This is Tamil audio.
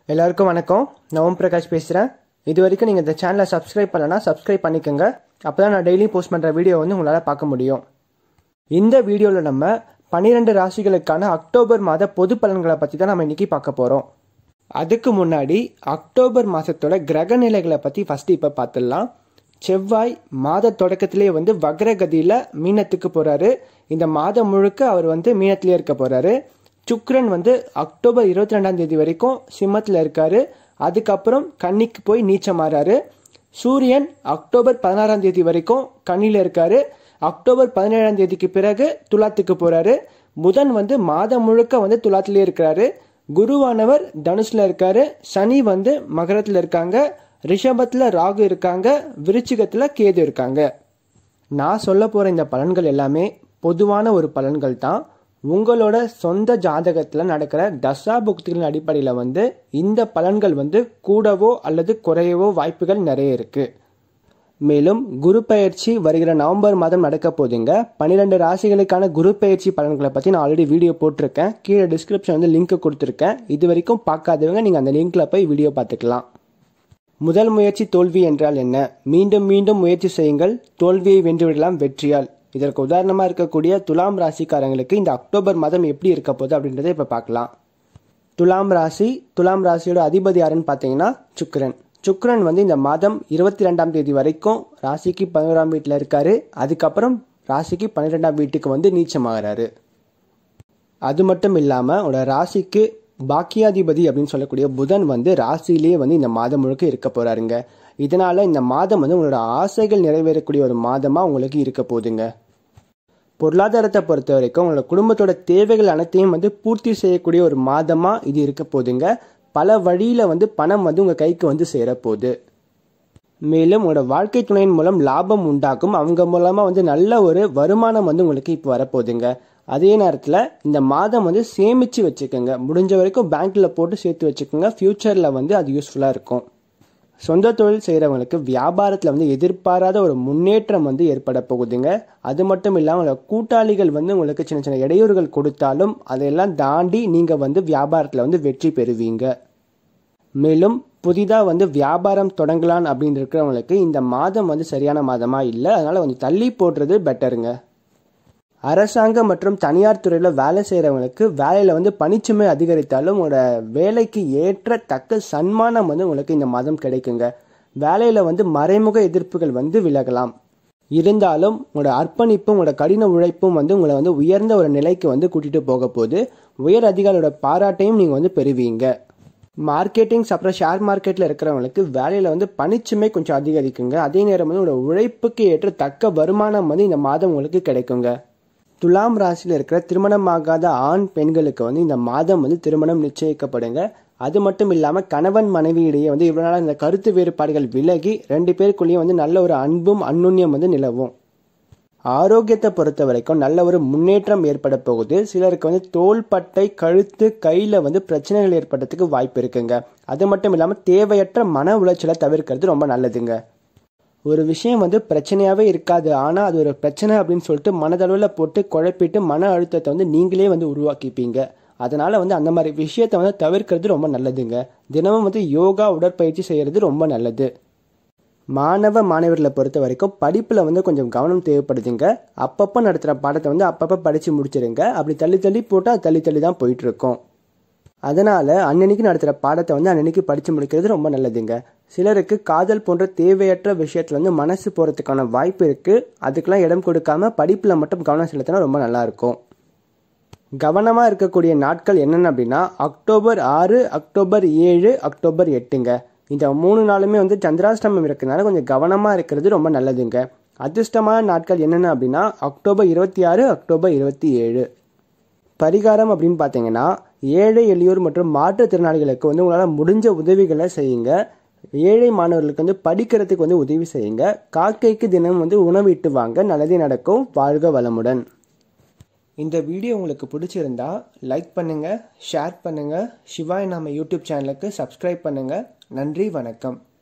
எல்லாருக்கும் வணக்கம் நான் ஓம் பிரகாஷ் பேசுகிறேன் இது வரைக்கும் நீங்கள் இந்த சேனலை சப்ஸ்கிரைப் பண்ணலனா சப்ஸ்கிரைப் பண்ணிக்கோங்க அப்போ தான் நான் டெய்லி போஸ்ட் பண்ணுற வீடியோ வந்து உங்களால் பார்க்க முடியும் இந்த வீடியோவில் நம்ம பன்னிரெண்டு ராசிகளுக்கான அக்டோபர் மாத பொது பலன்களை பற்றி தான் நம்ம இன்னைக்கு பார்க்க போகிறோம் அதுக்கு முன்னாடி அக்டோபர் மாதத்தோட கிரக நிலைகளை பற்றி ஃபஸ்ட்டு இப்போ பார்த்துடலாம் செவ்வாய் மாத தொடக்கத்திலே வந்து வக்ரகதியில் மீனத்துக்கு போகிறாரு இந்த மாதம் முழுக்க அவர் வந்து மீனத்திலே இருக்க போகிறாரு சுக்ரன் வந்து அக்டோபர் இருபத்தி ரெண்டாம் தேதி வரைக்கும் சிம்மத்தில் இருக்காரு அதுக்கப்புறம் கன்னிக்கு போய் நீச்சமாறாரு சூரியன் அக்டோபர் பதினாறாம் தேதி வரைக்கும் கன்னியில் இருக்காரு அக்டோபர் பதினேழாம் தேதிக்கு பிறகு துலாத்துக்கு போறாரு புதன் வந்து மாதம் முழுக்க வந்து துலாத்திலே இருக்கிறாரு குருவானவர் தனுஷ்ல இருக்காரு சனி வந்து மகரத்துல இருக்காங்க ரிஷபத்துல ராகு இருக்காங்க விருச்சிகத்துல கேது இருக்காங்க நான் சொல்ல போற இந்த பலன்கள் எல்லாமே பொதுவான ஒரு பலன்கள் தான் உங்களோட சொந்த ஜாதகத்தில் நடக்கிற தசா புக்திகளின் அடிப்படையில் வந்து இந்த பலன்கள் வந்து கூடவோ அல்லது குறையவோ வாய்ப்புகள் நிறைய இருக்கு மேலும் குரு பயிற்சி வருகிற நவம்பர் மாதம் நடக்க போதுங்க பன்னிரெண்டு ராசிகளுக்கான குரு பயிற்சி பலன்களை பற்றி நான் ஆல்ரெடி வீடியோ போட்டிருக்கேன் கீழே டிஸ்கிரிப்ஷன் வந்து லிங்க் கொடுத்துருக்கேன் இது வரைக்கும் பார்க்காதவங்க நீங்கள் அந்த லிங்க்ல போய் வீடியோ பார்த்துக்கலாம் முதல் முயற்சி தோல்வி என்றால் என்ன மீண்டும் மீண்டும் முயற்சி செய்யுங்கள் தோல்வியை வென்றுவிடலாம் வெற்றியால் இதற்கு உதாரணமாக இருக்கக்கூடிய துலாம் ராசிக்காரங்களுக்கு இந்த அக்டோபர் மாதம் எப்படி இருக்க போகுது அப்படின்றத இப்போ பார்க்கலாம் துலாம் ராசி துலாம் ராசியோட அதிபதி யாருன்னு பார்த்தீங்கன்னா சுக்கிரன் சுக்கிரன் வந்து இந்த மாதம் இருபத்தி ரெண்டாம் தேதி வரைக்கும் ராசிக்கு பதினோராம் வீட்டில் இருக்காரு அதுக்கப்புறம் ராசிக்கு பன்னிரெண்டாம் வீட்டுக்கு வந்து நீச்சமாகறாரு அது மட்டும் இல்லாமல் உங்களோட ராசிக்கு பாக்கியாதிபதி அப்படின்னு சொல்லக்கூடிய புதன் வந்து ராசியிலேயே வந்து இந்த மாதம் முழுக்க இருக்க போறாருங்க இதனால இந்த மாதம் வந்து உங்களோட ஆசைகள் நிறைவேறக்கூடிய ஒரு மாதமா உங்களுக்கு இருக்க போகுதுங்க பொருளாதாரத்தை பொறுத்த வரைக்கும் உங்களோட குடும்பத்தோட தேவைகள் அனைத்தையும் வந்து பூர்த்தி செய்யக்கூடிய ஒரு மாதமா இது இருக்க போகுதுங்க பல வழியில வந்து பணம் வந்து உங்க கைக்கு வந்து சேரப்போகுது மேலும் உங்களோட வாழ்க்கை துணையின் மூலம் லாபம் உண்டாகும் அவங்க மூலமா வந்து நல்ல ஒரு வருமானம் வந்து உங்களுக்கு இப்போ வரப்போகுதுங்க அதே நேரத்தில் இந்த மாதம் வந்து சேமிச்சு வச்சுக்கோங்க முடிஞ்ச வரைக்கும் பேங்க்ல போட்டு சேர்த்து வச்சுக்கோங்க ஃபியூச்சர்ல வந்து அது யூஸ்ஃபுல்லாக இருக்கும் சொந்த தொழில் செய்கிறவங்களுக்கு வியாபாரத்தில் வந்து எதிர்பாராத ஒரு முன்னேற்றம் வந்து ஏற்பட போகுதுங்க அது மட்டும் இல்லாமல் கூட்டாளிகள் வந்து உங்களுக்கு சின்ன சின்ன இடையூறுகள் கொடுத்தாலும் அதையெல்லாம் தாண்டி நீங்கள் வந்து வியாபாரத்தில் வந்து வெற்றி பெறுவீங்க மேலும் புதிதாக வந்து வியாபாரம் தொடங்கலாம் அப்படின்னு இருக்கிறவங்களுக்கு இந்த மாதம் வந்து சரியான மாதமாக இல்லை அதனால் கொஞ்சம் தள்ளி போடுறது பெட்டருங்க அரசாங்க மற்றும் தனியார் துறையில் வேலை செய்கிறவங்களுக்கு வேலையில் வந்து பணிச்சுமை அதிகரித்தாலும் உங்களோட வேலைக்கு ஏற்ற தக்க சன்மானம் வந்து உங்களுக்கு இந்த மாதம் கிடைக்குங்க வேலையில் வந்து மறைமுக எதிர்ப்புகள் வந்து விலகலாம் இருந்தாலும் உங்களோட அர்ப்பணிப்பும் உங்களோட கடின உழைப்பும் வந்து உங்களை வந்து உயர்ந்த ஒரு நிலைக்கு வந்து கூட்டிகிட்டு போக போது உயர் அதிகாரியோட பாராட்டையும் நீங்கள் வந்து பெறுவீங்க மார்க்கெட்டிங்ஸ் அப்புறம் ஷேர் மார்க்கெட்டில் இருக்கிறவங்களுக்கு வேலையில் வந்து பணிச்சுமை கொஞ்சம் அதிகரிக்குங்க அதே நேரம் வந்து உங்களோட உழைப்புக்கு ஏற்ற தக்க வருமானம் வந்து இந்த மாதம் உங்களுக்கு கிடைக்குங்க துலாம் ராசியில் இருக்கிற திருமணமாகாத ஆண் பெண்களுக்கு வந்து இந்த மாதம் வந்து திருமணம் நிச்சயிக்கப்படுங்க அது மட்டும் இல்லாமல் கணவன் மனைவி இடையே வந்து இவ்வளோ நாள் இந்த கருத்து வேறுபாடுகள் விலகி ரெண்டு பேருக்குள்ளேயும் வந்து நல்ல ஒரு அன்பும் அன்னுன்யம் வந்து நிலவும் ஆரோக்கியத்தை பொறுத்த வரைக்கும் நல்ல ஒரு முன்னேற்றம் ஏற்பட போகுது சிலருக்கு வந்து தோள்பட்டை கழுத்து கையில் வந்து பிரச்சனைகள் ஏற்படுறதுக்கு வாய்ப்பு இருக்குங்க அது மட்டும் இல்லாமல் தேவையற்ற மன உளைச்சலை தவிர்க்கிறது ரொம்ப நல்லதுங்க ஒரு விஷயம் வந்து பிரச்சனையாகவே இருக்காது ஆனால் அது ஒரு பிரச்சனை அப்படின்னு சொல்லிட்டு மனதளவில் போட்டு குழப்பிட்டு மன அழுத்தத்தை வந்து நீங்களே வந்து உருவாக்கிப்பீங்க அதனால் வந்து அந்த மாதிரி விஷயத்தை வந்து தவிர்க்கிறது ரொம்ப நல்லதுங்க தினமும் வந்து யோகா உடற்பயிற்சி செய்கிறது ரொம்ப நல்லது மாணவ மாணவர்களை பொறுத்த வரைக்கும் படிப்பில் வந்து கொஞ்சம் கவனம் தேவைப்படுதுங்க அப்பப்போ நடத்துகிற பாடத்தை வந்து அப்பப்போ படித்து முடிச்சிருங்க அப்படி தள்ளி தள்ளி போட்டால் தள்ளி தள்ளி தான் போயிட்டுருக்கோம் அதனால் அன்னன்னைக்கு நடத்துகிற பாடத்தை வந்து அன்னன்னைக்கு படித்து முடிக்கிறது ரொம்ப நல்லதுங்க சிலருக்கு காதல் போன்ற தேவையற்ற விஷயத்தில் வந்து மனசு போகிறதுக்கான வாய்ப்பு இருக்குது அதுக்கெல்லாம் இடம் கொடுக்காம படிப்பில் மட்டும் கவனம் செலுத்தினா ரொம்ப நல்லாயிருக்கும் கவனமாக இருக்கக்கூடிய நாட்கள் என்னென்ன அப்படின்னா அக்டோபர் ஆறு அக்டோபர் ஏழு அக்டோபர் எட்டுங்க இந்த மூணு நாளுமே வந்து சந்திராஷ்டமம் இருக்கிறதுனால கொஞ்சம் கவனமாக இருக்கிறது ரொம்ப நல்லதுங்க அதிர்ஷ்டமான நாட்கள் என்னென்ன அப்படின்னா அக்டோபர் இருபத்தி ஆறு அக்டோபர் இருபத்தி ஏழு பரிகாரம் அப்படின்னு பார்த்தீங்கன்னா ஏழை எளியோர் மற்றும் மாற்றுத்திறனாளிகளுக்கு வந்து உங்களால் முடிஞ்ச உதவிகளை செய்யுங்க ஏழை மாணவர்களுக்கு வந்து படிக்கிறதுக்கு வந்து உதவி செய்யுங்க காக்கைக்கு தினம் வந்து உணவிட்டு வாங்க நல்லதே நடக்கும் வாழ்க வளமுடன் இந்த வீடியோ உங்களுக்கு பிடிச்சிருந்தா லைக் பண்ணுங்க ஷேர் பண்ணுங்க சிவாய் நாம யூடியூப் சேனலுக்கு சப்ஸ்கிரைப் பண்ணுங்க நன்றி வணக்கம்